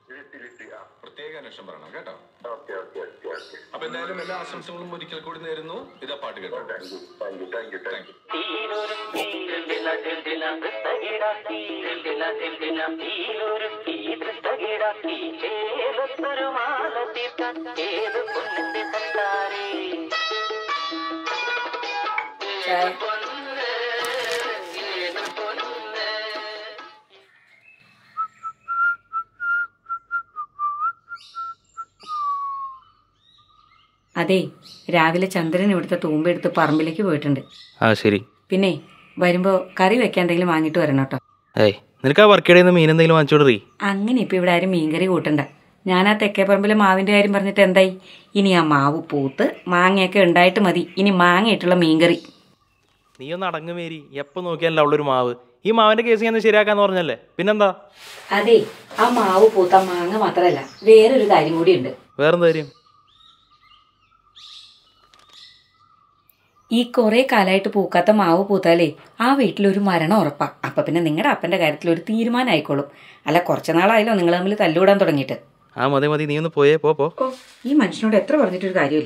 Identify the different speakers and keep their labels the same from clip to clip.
Speaker 1: ലിറ്റി ലിറ്റി ആ
Speaker 2: പ്രത്യേക അന്വേഷണം പറയണം കേട്ടോ
Speaker 1: ഓക്കെ ഓക്കെ ഓക്കെ ഓക്കെ
Speaker 2: അപ്പൊ എന്തായാലും എല്ലാ ആശംസകളും ഒരിക്കൽ കൂടി നേരുന്നു ഇതാ പാട്ട് കേട്ടോ
Speaker 1: thank you thank you thank you thank you
Speaker 3: തീരൊരു തീരില്ല ദിൽദില ദൃത്തകിട തീരില്ല ദിൽദില തീരൊരു തീതൃത്തകിട തീ ചേലത്തൊരു മാല തീർക്കാൻ ഏത് പൊന്നിന്റെ സന്താരേ
Speaker 4: ചായ
Speaker 3: പൊന്ന് ഏത് പൊന്ന്
Speaker 4: അതെ രാവിലെ ചന്ദ്രൻ ഇവിടുത്തെ തൂമ്പെടുത്ത് പറമ്പിലേക്ക് പോയിട്ടുണ്ട്
Speaker 5: ആ ശരി
Speaker 4: പിന്നെ വരുമ്പോൾ കറി വെക്കാൻ എന്തെങ്കിലും വാങ്ങിട്ട് വരണം കേട്ടോ
Speaker 5: ഏയ് നിനക്ക് ആ വർക്കിടയിൽ നിന്ന് മീൻ എന്തെങ്കിലും വാങ്ങിച്ചോടറി
Speaker 4: അങ്ങനെ ഇപ്പം ഇവിടെ ആരും മീൻകറി കൂട്ടണ്ട ഞാൻ ആ തെക്കേപ്പറമ്പിലെ മാവിൻ്റെ കാര്യം പറഞ്ഞിട്ട് എന്തായി ഇനി ആ മാവ് പൂത്ത് മാങ്ങയൊക്കെ ഉണ്ടായിട്ട് മതി ഇനി മാങ്ങയിട്ടുള്ള മീൻകറി
Speaker 5: നീ ഒന്ന് അടങ്ങ് മേരി എപ്പോൾ നോക്കിയാലോ അവളൊരു മാവ് ഈ മാവിന്റെ കേസ് ഞാൻ ശരിയാക്കാന്ന് പറഞ്ഞല്ലേ പിന്നെന്താ
Speaker 4: അതെ ആ മാവ് പൂത്ത മാങ്ങ മാത്രമല്ല വേറൊരു കാര്യം കൂടിയുണ്ട്
Speaker 5: വേറെന്താ കാര്യം
Speaker 4: ഈ കുറേ കാലമായിട്ട് പൂക്കാത്ത മാവ് പൂത്താലേ ആ വീട്ടിലൊരു മരണം ഉറപ്പാ അപ്പൊ പിന്നെ നിങ്ങളുടെ അപ്പന്റെ കാര്യത്തിൽ ഒരു തീരുമാനം ആയിക്കോളും അല്ല കുറച്ച് നാളായല്ലോ നിങ്ങൾ തമ്മിൽ തല്ലുകൂടാൻ തുടങ്ങിയിട്ട്
Speaker 5: ആ മതി മതി നീ ഒന്ന് പോയേ പോ പോ
Speaker 4: ഓ ഈ മനുഷ്യനോട് എത്ര പറഞ്ഞിട്ടൊരു കാര്യമില്ല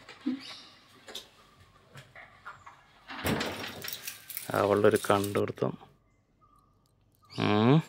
Speaker 5: അവളുടെ ഒരു കണ്ടുപിടുത്തം ഉം.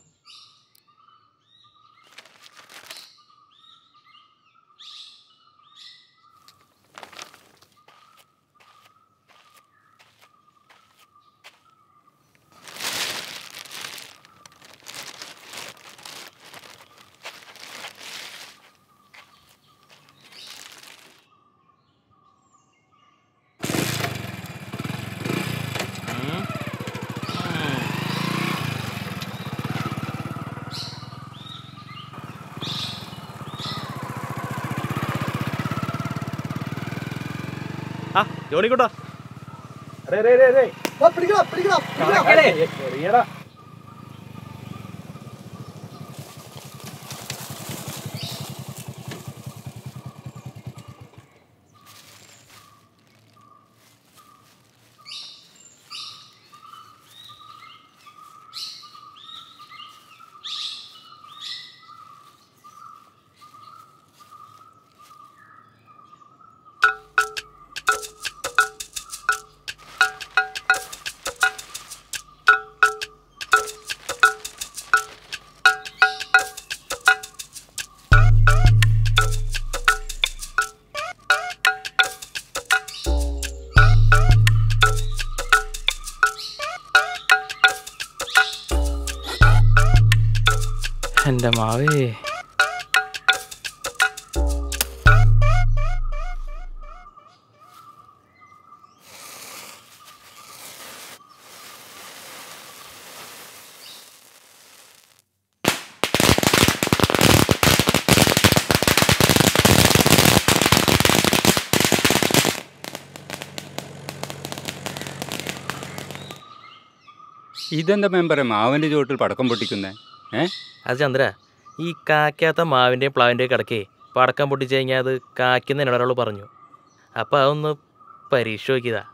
Speaker 5: ആ ജോണിക്കോട്ടാ എൻ്റെ മാവേ
Speaker 6: ഇതെന്താ മെമ്പറെ മാവിൻ്റെ ചുവട്ടിൽ പടക്കം പൊട്ടിക്കുന്നേ ഏ
Speaker 5: അത് ചന്ദ്ര ഈ കാക്കാത്ത മാവിൻ്റെയും പ്ലാവിൻ്റെയും കിടക്കേ പടക്കം പൊട്ടിച്ച് കഴിഞ്ഞാൽ അത് കാക്കുന്ന എന്നോട് ഒരാൾ പറഞ്ഞു അപ്പോൾ അതൊന്ന് പരീക്ഷ നോക്കിയതാ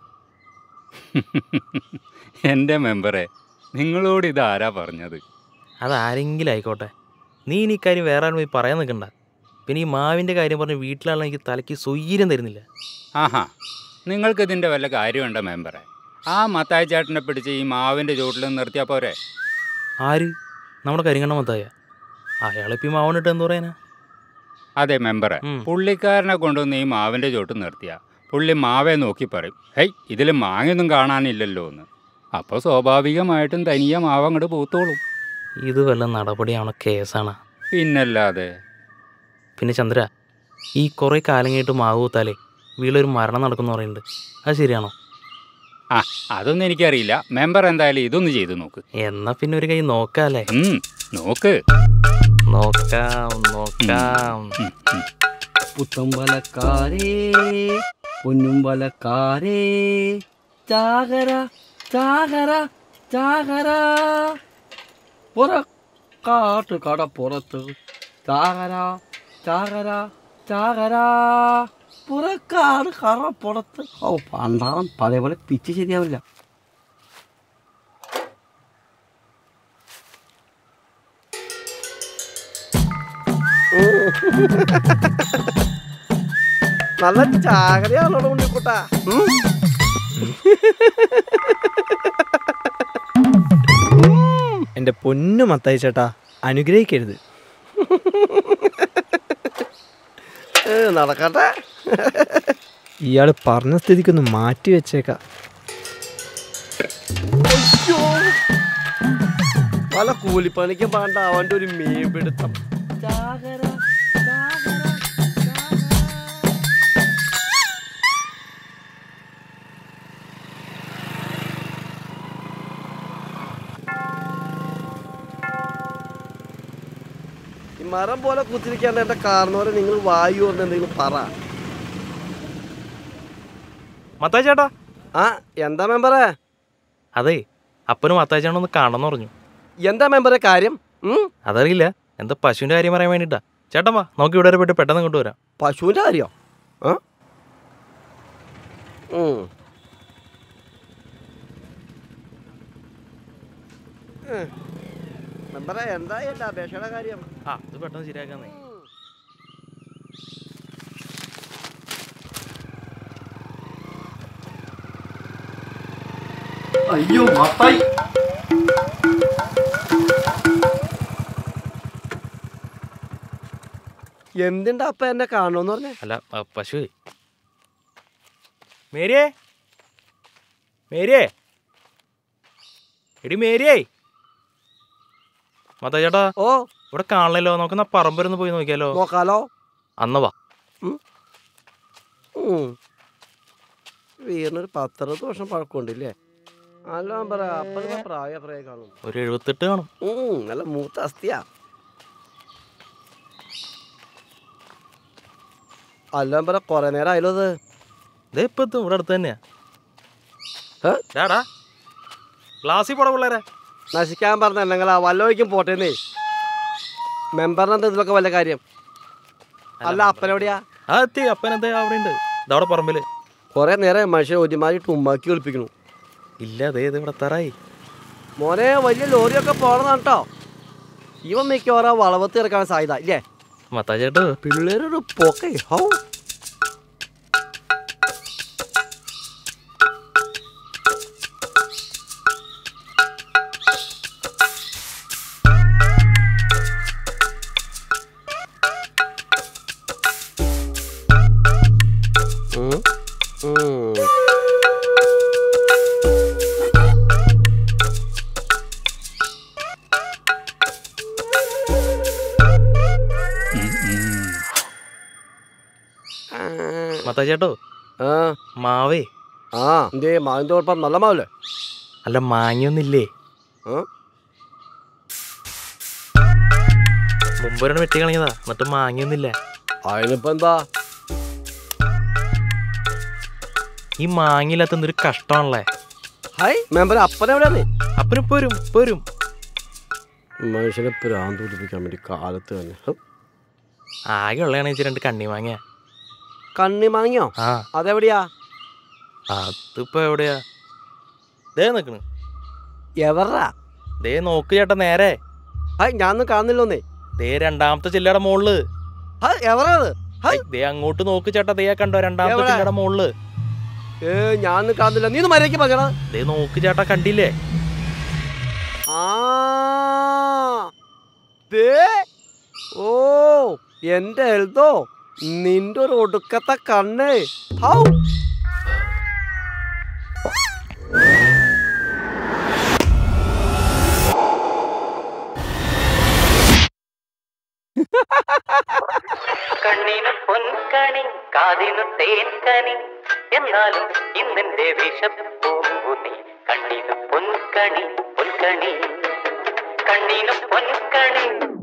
Speaker 6: എൻ്റെ മെമ്പറെ നിങ്ങളോട് ഇത് ആരാ പറഞ്ഞത്
Speaker 5: അതാരെങ്കിലും ആയിക്കോട്ടെ നീ ഇനി ഇക്കാര്യം വേറെ ആരും പോയി പറയാൻ നിൽക്കണ്ട പിന്നെ ഈ മാവിൻ്റെ കാര്യം പറഞ്ഞ് വീട്ടിലാണെങ്കിൽ എനിക്ക് തലയ്ക്ക് സ്വൈര്യം തരുന്നില്ല
Speaker 6: ആഹാ നിങ്ങൾക്കിതിൻ്റെ വല്ല കാര്യമുണ്ടോ മെമ്പറെ ആ മത്തായി ചേട്ടനെ പിടിച്ച് ഈ മാവിൻ്റെ ചുവട്ടിൽ നിർത്തിയാൽ പോരെ
Speaker 5: ആര് നമ്മുടെ കരിങ്കണ്ണ മത്തായ അയാളിപ്പോൾ ഈ മാവണിട്ട് എന്ത് പറയാനാ
Speaker 6: അതെ മെമ്പറെ
Speaker 5: ഉം.
Speaker 6: പുള്ളിക്കാരനെ കൊണ്ടുവന്ന് ഈ മാവിൻ്റെ ചോട്ട് നിർത്തിയ പുള്ളി മാവെ നോക്കി പറയും ഹേയ് ഇതിൽ മാങ്ങയൊന്നും കാണാനില്ലല്ലോ എന്ന് അപ്പോൾ സ്വാഭാവികമായിട്ടും തനിയെ മാവ് അങ്ങോട്ട് പൂത്തോളും
Speaker 5: ഇത് വല്ല നടപടിയാണോ കേസാണ്
Speaker 6: പിന്നല്ലാതെ
Speaker 5: പിന്നെ ചന്ദ്ര ഈ കുറേ കാലം കഴിഞ്ഞിട്ട് മാവ് കൂത്താലേ വീട്ടിലൊരു മരണം നടക്കുന്നു പറയുന്നുണ്ട് അത് ശരിയാണോ
Speaker 6: ആ അതൊന്നും എനിക്കറിയില്ല മെമ്പർ എന്തായാലും ഇതൊന്ന് ചെയ്ത് നോക്ക്
Speaker 5: എന്നാ പിന്നെ ഒരു കൈ നോക്കാല്ലേ
Speaker 6: ഉം, നോക്ക്
Speaker 5: നോക്കാം നോക്കാം
Speaker 6: ഉം, ഉം.
Speaker 7: പുത്തമ്പലക്കാരേ പൊന്നുമ്പലക്കാരേ ചാകര ചാകര ചാകര പുറ കാട്ട് കടപ്പുറത്ത് ചാകര ചാകര ചാകര പുറക്കാട് കറപ്പുറത്ത് ഓ പണ്ടാളം അതേപോലെ പിച്ച് ശരിയാവില്ല നല്ല ചാകരയാണല്ലോ ഉണ്ണിക്കുട്ടാ ഉം.
Speaker 8: എൻ്റെ പൊന്നു മത്തായി ചേട്ടാ അനുഗ്രഹിക്കരുത്
Speaker 7: ഏ, നടക്കട്ടെ
Speaker 8: ഇയാൾ പറഞ്ഞ സ്ഥിതിക്കൊന്ന് മാറ്റി വെച്ചേക്കാം
Speaker 7: അയ്യോ. പല കൂലിപ്പണിക്കും വേണ്ട അവന്റെ ഒരു മീൻപിടുത്തം ചാകര, ചാകര, ചാകര. ഈ മരം പോലെ കുത്തിരിക്കാണ്ട് എന്റെ കാരണവരെ നിങ്ങൾ വായു എന്ന് എന്തെങ്കിലും പറ
Speaker 5: മത്തായി ചേട്ടാ
Speaker 7: ആ എന്താ മെമ്പറേ
Speaker 5: അതെ അപ്പനും മത്തായി ചേട്ടൻ ഒന്ന് കാണണമെന്ന് പറഞ്ഞു
Speaker 7: എന്താ മെമ്പറെ കാര്യം ഉം?
Speaker 5: അതറിയില്ല എന്താ പശുവിൻ്റെ കാര്യം പറയാൻ വേണ്ടിയിട്ടാ ചേട്ടൻ വാ നമുക്ക് ഇവിടെ വരെ പോയിട്ട് പെട്ടെന്ന് കൊണ്ടുവരാം
Speaker 7: പശുവിന്റെ കാര്യോ ആ ഉം. ഏ. മെമ്പറെ എന്താ എന്റെ അപേക്ഷയുടെ കാര്യം
Speaker 5: ആ ഇത് പെട്ടെന്ന് ശരിയാക്കാന്നേ
Speaker 7: അയ്യോ മത്തായി എന്തിന്റെ അപ്പ എന്നെ കാണുമെന്ന് പറഞ്ഞേ
Speaker 5: അല്ല ആ, പശുവേ മേരിയേ മേരിയേ എടി മേരിയേ മത്തായി ചേട്ടാ
Speaker 7: ഓ
Speaker 5: ഇവിടെ കാണണല്ലോ നമുക്ക് ആ പറമ്പരൊന്ന് പോയി നോക്കിയാലോ
Speaker 7: നോക്കാലോ
Speaker 5: അന്ന് വാ
Speaker 7: ഉം. വീടിനൊരു പത്തറുപത് വർഷം പഴക്കമുണ്ടല്ലേ അല്ല പറ അപ്പഴത്തെ പ്രായ പ്രായ കാണും
Speaker 5: ഒരു എഴുപത്തെട്ട് കാണും
Speaker 7: ഉം, നല്ല മൂത്ത അസ്ഥിയാ അല്ല പറ കൊറേ നേരം ആയല്ലോ അത്
Speaker 5: ഇതേ ഇപ്പൊ എത്തും ഇവിടെ അടുത്ത് തന്നെയാ
Speaker 7: ഏ?
Speaker 5: ഡാടാ ക്ലാസ്സിൽ പോടാ പിള്ളേരെ
Speaker 7: നശിക്കാൻ പറഞ്ഞ ഞങ്ങൾ വല്ല വഴിക്കും പോട്ടേന്നേ മെമ്പറിന് എന്താ ഇതിലൊക്കെ വല്ല കാര്യം അല്ല അപ്പനെവിടെയാ
Speaker 5: ആ എത്തി അപ്പൻ എന്താ അവിടെ ഉണ്ട് ഇതവിടെ പറമ്പില്
Speaker 7: കൊറേ നേരം മനുഷ്യൻ ഒരുമാതിരി ഉമ്മാക്കി കളിപ്പിക്കണു
Speaker 5: ഇല്ല അതേ ഇത് ഇവിടെ എത്താറായി
Speaker 7: മോനെ വലിയ ലോറിയൊക്കെ പോണതാണ് കേട്ടോ ഇവൻ മിക്കവാറും വളവത്ത് ഇറക്കാൻ സാധ്യത ഇല്ലേ
Speaker 5: മത്താ ചേട്ടോ
Speaker 7: പിള്ളേരൊരു പോക്കേ ഹൗ ഉം. ഉം. ആ.
Speaker 5: മത്താ ചേട്ടോ
Speaker 7: ആ
Speaker 5: മാവേ
Speaker 7: ആ എന്തേ മാവിന്റെ കുഴപ്പം നല്ല മാവല്ലേ
Speaker 5: അല്ല മാങ്ങിയൊന്നില്ലേ
Speaker 7: ആ
Speaker 5: മുമ്പൊരെണ്ണം വെട്ടി കളഞ്ഞതാ എന്നിട്ട് മാങ്ങിയൊന്നില്ല
Speaker 7: അതിനിപ്പോ എന്താ
Speaker 5: ഈ മാങ്ങിയില്ലാത്ത എന്തൊരു കഷ്ടമാണല്ലേ
Speaker 7: ഹായ് മെമ്പർ അപ്പനെവിടെയാണ്
Speaker 5: അപ്പനും പോരും പോരും
Speaker 7: മനുഷ്യനെ പ്രാന്ത് പിടിപ്പിക്കാൻ വേണ്ടി കാലത്ത് തന്നെ ഹ്.
Speaker 5: ആകെ ഉള്ളതാണ് വെച്ചാൽ രണ്ട് കണ്ണി മാങ്ങിയ
Speaker 7: കണ്ണി മാങ്ങിയോ
Speaker 5: ആ
Speaker 7: അതെവിടെയാ
Speaker 5: അതിപ്പോ എവിടെയാ ദേ നിക്കണ്
Speaker 7: എവറാ
Speaker 5: ദേ നോക്ക് ചേട്ടാ നേരെ
Speaker 7: ഹായ് ഞാനൊന്നും കാണുന്നില്ലോന്നേ
Speaker 5: ദേ രണ്ടാമത്തെ ചില്ലയുടെ മോളില്
Speaker 7: ഹായ് എവറാ അത് ഹായ്
Speaker 5: ദേ അങ്ങോട്ട് നോക്ക് ചേട്ടാ ദേ ആ കണ്ടോ രണ്ടാമത്തെ
Speaker 7: എവിടെ?
Speaker 5: ചില്ലയുടെ മോളില്
Speaker 7: ഏ ഞാനൊന്നും കാണുന്നില്ല നീ ഒന്ന് മര്യാദയ്ക്ക് പറഞ്ഞടാ
Speaker 5: ദേ നോക്ക് ചേട്ടാ കണ്ടില്ലേ
Speaker 7: ആ ദേ ഓ എന്റെ എൽതോ നിന്റെ ഒരു ഒടുക്കത്തെ കണ്ണ് ഹൗ
Speaker 3: കണ്ണിന് പൊൻകണി കാതിനു തേൻകനി എന്നാലും ഇന്നെന്റെ വിശപ്പൂ നീ കണ്ണിന് പൊൻകണി പൊൻകണി കണ്ണിന് പൊൻകണി